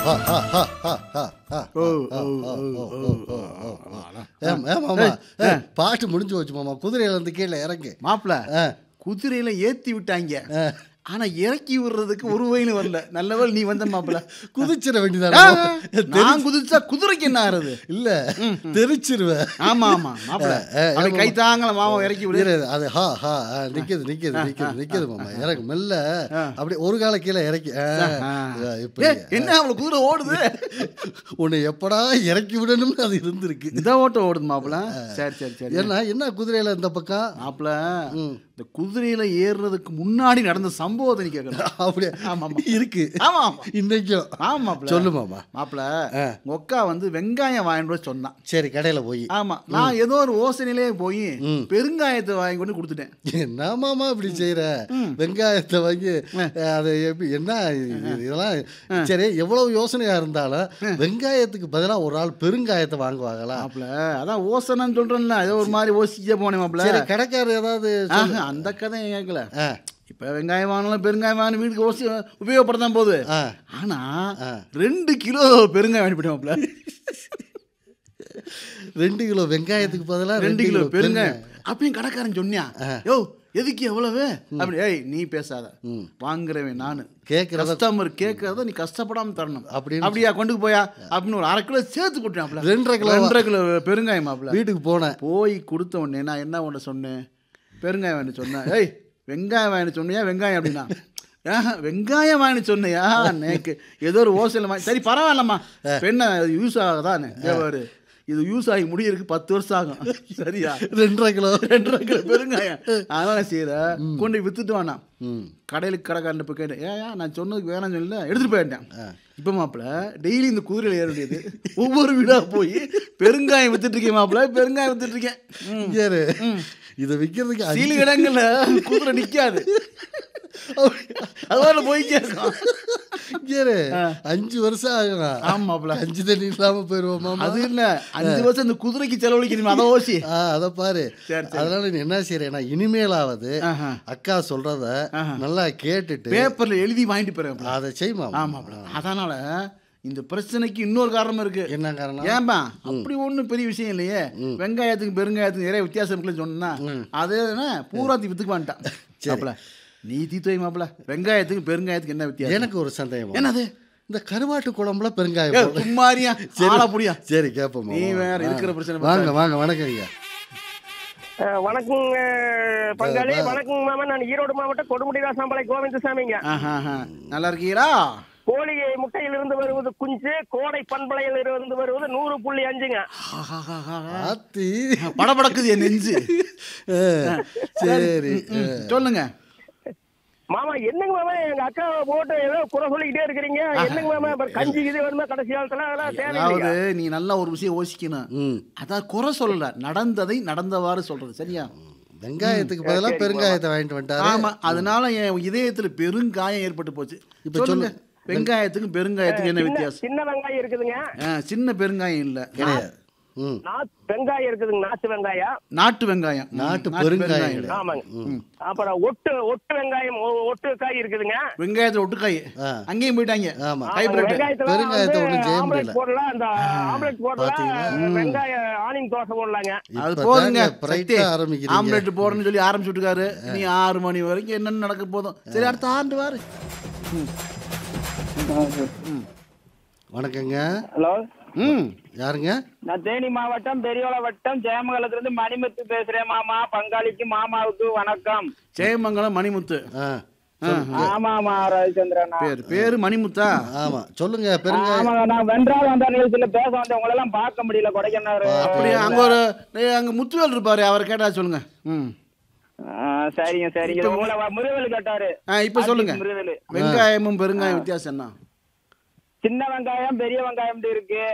ஏம், ஏம், மாமா ஏ, பாட்டு முடிஞ்சு போச்சு மாமா குதிரையில இருந்து கீழே இறங்கு மாப்பிள ஆ. குதிரையில ஏத்தி விட்டாங்க ஆனா இறக்கி விடுறதுக்கு ஒரு வயலும் வரல நல்லவேளை நீ வந்த மாப்பிள குதிச்சிட ஆ, வேண்டியதானே நான் குதிச்சா குதிரைக்கு என்ன ஆறுது இல்ல தெரிச்சிருவேன் ஆமா ஆமா மாப்பிள ஆ, அப்படி ஆமா. கை தாங்கல மாமா இறக்கி விடு இரு, அது ஹா ஹா ஆ, நிக்குது நிக்குது நிக்குது நிக்குது மாமா இறங்கு மெல்ல அப்படி ஒரு கால கீழே இறக்கி ஆ, ஆ, இப்படி ஏய், என்ன அவளை குதிரை ஓடுது உன்னை எப்படா இறக்கி விடணும்னு அது இருந்திருக்கு இந்த ஓட்டம் ஓடுது மாப்பிள சரி சரி சரி ஏன்னா என்ன குதிரையில இந்த பக்கம் மாப்பிள இந்த குதிரையில ஏறுறதுக்கு முன்னாடி நடந்த சம்பவத்தை நீ கேட்கணும் அப்படியே ஆமா, ஆமா. இருக்கு ஆமா ஆமா இன்னைக்கும் ஆமா மாப்பிள சொல்லு மாமா மாப்பிள உங்க அக்கா வந்து வெங்காயம் வாங்கிட்டு வர சொன்னான் சரி கடையில போய் ஆமா நான் ஏதோ ஒரு ஓசனையிலே போய் பெருங்காயத்தை வாங்கி கொண்டு கொடுத்துட்டேன் என்ன மாமா இப்படி செய்யற வெங்காயத்தை வாங்கி அது எப்படி என்ன இது- இதெல்லாம் சரி எவ்வளவு யோசனையா இருந்தாலும் வெங்காயத்துக்கு பதிலா ஒரு ஆள் பெருங்காயத்தை வாங்குவாங்களா மாப்பிள அதான் ஓசனைன்னு சொல்றேன்ல ஏதோ ஒரு மாதிரி ஓசிக்க போனேன் மாப்பிள சரி கடைக்காரர் ஏதாவது ஆஹா, அந்த கதை கேட்கல ஆ, இப்ப வெங்காயம் வாங்கலாம் பெருங்காயம் வாங்கணும் வீட்டுக்கு ஓசி உபயோகப்படுத்தான் போகுது ஆ. ஆனா ரெண்டு கிலோ பெருங்காயம் வாங்கிவிட்டேன் மாப்பிள ரெண்டு கிலோ வெங்காயத்துக்கு பதிலா ரெண்டு கிலோ பெருங்காயம் அப்பயும் கடைக்காரன் சொன்னியா யோ எதுக்கு எவ்வளவு அப்படி ஏய் நீ பேசாத வாங்குறவன் நானு கேட்கறத கஸ்டமர் கேட்கறத நீ கஷ்டப்படாம தரணும் அப்படின்னு அப்படியா கொண்டு போயா அப்படின்னு ஒரு அரை கிலோ சேர்த்து போட்டாப்ல ரெண்டரை கிலோவா? ரெண்டரை கிலோ பெருங்காயம் மாப்ள வீட்டுக்கு போனேன் போய் கொடுத்த உடனே நான் என்ன உன்னை சொன்னேன் பெருங்காயம் வாங்கி சொன்னேன் ஏய் வெங்காயம் வாங்கி சொன்னியா வெங்காயம் அப்படின்னா ஆஹா, வெங்காயம் வாங்கி சொன்னியா நேக்கு ஏதோ ஒரு ஹோல்சேல் வாங்கி சரி பரவாயில்லம்மா பெண்ணை யூஸ் ஆகுதானே தேவாரு இது யூஸ் ஆகி முடியறதுக்கு பத்து வருஷம் ஆகும் சரியா ரெண்டரை கிலோ ரெண்டரை கிலோ பெருங்காயம் அதனால செய்யற கொண்டு போய் வித்துட்டு வானா கடையில கடைக்காரன் போய் கேட்டேன் ஏயா நான் சொன்னதுக்கு வேணாம்னு சொல்லல எடுத்துட்டு போயிட்டேன் இப்போ மாப்பிள டெய்லி இந்த குதிரையில ஏற வேண்டியது ஒவ்வொரு வீடா போய் பெருங்காயம் வித்துட்டு இருக்கேன் மாப்பிள பெருங்காயம் வித்துட்டு இருக்கேன் ம். யாரு இதை விற்கிறதுக்கு அஞ்சு- சில இடங்கள்ல குதிரை நிக்காது அதோட போய் கேட்கும் யாரு அஞ்சு வருஷம் ஆகும் ஆமா மாப்பிள அஞ்சு தண்ணி இல்லாம போயிருவோம் மாமா அது இல்ல அஞ்சு வருஷம் இந்த குதிரைக்கு செலவழிக்கணுமே அதை ஓசி ஆ அத பாரு சரி, சரி. அதனால நீ என்ன செய்யறேன்னா இனிமேலாவது ஆஹா. அக்கா சொல்றத நல்லா கேட்டுட்டு பேப்பர்ல எழுதி வாங்கிட்டு போறேன் அதை செய்மா ஆமாப்ல அதனால இந்த பிரச்சனைக்கு இன்னொரு காரணம் இருக்கு என்ன காரணம் ஏன்பா அப்படி ஒண்ணும் பெரிய விஷயம் இல்லையே வெங்காயத்துக்கு பெருங்காயத்துக்கு நிறைய வித்தியாசம் இருக்குன்னு சொன்னா அது என்ன பூராத்தி வித்துக்கு வந்துட்டான் மாப்பிள நீ தீத்துவை மாப்பிள வெங்காயத்துக்கு பெருங்காயத்துக்கு என்ன வித்தியாசம் எனக்கு ஒரு சந்தேகம் என்னது இந்த கருவாட்டு குழம்புல பெருங்காயம் ஏய், போடு. சும்மாரியா ஆளா புடியா சரி கேப்போம் நீ வேற இருக்கிற பிரச்சனை வாங்க வாங்க வணக்கம் ஐயா அஹ் வணக்கம் அஹ் பங்காளி வணக்கம் மாமா நான் ஈரோடு மாவட்டம் கொடுமுடிதாசாம்பாளையம் கோவிந்தசாமிங்க ஆஹா, ஆஹா. நல்லா இருக்கீங்களா கோழி முட்டையிலிருந்து வருவது குஞ்சு கோடை பண்பலையில் இருந்து வருவது நூறு புள்ளி அஞ்சுங்க ஆத்தி படபடக்குது என் நெஞ்சு ஆ, சரி ம், சொல்லுங்க மாமா என்னங்க மாமா எங்க அக்கா போட்டு ஏதோ குறை சொல்லிக்கிட்டே இருக்கிறீங்க என்னங்க மாமா அப்புறம் கஞ்சி இது வேணுமா கடைசி காலத்துல அதெல்லாம் தேவையில்லைங்க அதாவது நீ நல்லா ஒரு விஷயம் யோசிக்கணும் ம் அதான் குறை சொல்லல நடந்ததை நடந்தவாறு சொல்றது சரியா வெங்காயத்துக்கு பதிலா பெருங்காயத்தை வாங்கிட்டு வந்துட்டாரு ஆமா அதனால என் இதயத்துல பெருங்காயம் ஏற்பட்டு போச்சு இப்ப சொல்லுங்க வெங்காயத்துக்கும் பெருங்காயத்துக்கும் என்ன சின்ன- வித்தியாசம் சின்ன வெங்காயம் இருக்குதுங்க ஆ, சின்ன பெருங்காயம் இல்ல கிடையாது ம் நாட்டு வெங்காயம் இருக்குதுங்க நாட்டு வெங்காயம் நாட்டு வெங்காயம் ம், நாட்டு பெருங்காயம் இல்ல. ஆமாங்க அப்புறம் ஒட்டு ஒட்டு வெங்காயம் ஒ- ஒட்டு காய் இருக்குதுங்க வெங்காயத்துல ஒட்டுக்காய் ஆ. அங்கேயும் போயிட்டாங்க ஆமா. ஹைபிரிட் வெங்காயத்துல பெருங்காயத்தை வந்து ஒண்ணும் செய்ய ஆம்லெட் முடியல. போடலாம் அந்த ஆம்லெட் போடலாம் வெங்காயம் ஆனியன் தோசை போடலாங்க அது இப்பதாங்க போதுங்க பிரைட்டா ஆரம்பிக்கிறீங்க. ஆம்லெட் போடணும்னு சொல்லி ஆரம்பிச்சு விட்டுருக்காரு நீ ஆறு மணி வரைக்கும் என்னென்ன நடக்க போதும் சரி அடுத்த ஆண்டு வாரு வணக்கங்க ஹலோ ம் யாருங்க நான் தேனி மாவட்டம் பெரியோல வட்டம் ஜெயமங்கலத்துல இருந்து மணிமுத்து பேசுறேன் மாமா பங்காளிக்கு மாமாவுக்கு வணக்கம் ஜெயமங்கலம் மணிமுத்து ஆ ஆமா ஆமா ரவிச்சந்திரன் பேர் பேரு மணிமுத்தா ஆமா சொல்லுங்க பெருங்காயம் ஆமாங்க நான் வென்றால் வந்த நிகழ்ச்சியில பேச வந்தேன் உங்களை எல்லாம் பார்க்க முடியல கொடைக்கண்ணாரு அப்படியே அங்க ஒரு ஏய், அங்க முத்துவேல் இருப்பாரு அவர் கேட்டா சொல்லுங்க ம் ஆ, சரிங்க சரிங்க இது உங்களை வ- முருகல் கேட்டாரு ஆ இப்போ சொல்லுங்க முருகல் வெங்காயமும் பெருங்காயம் வித்தியாசம் என்ன சின்ன வெங்காயம் பெரிய வெங்காயம் இருக்கு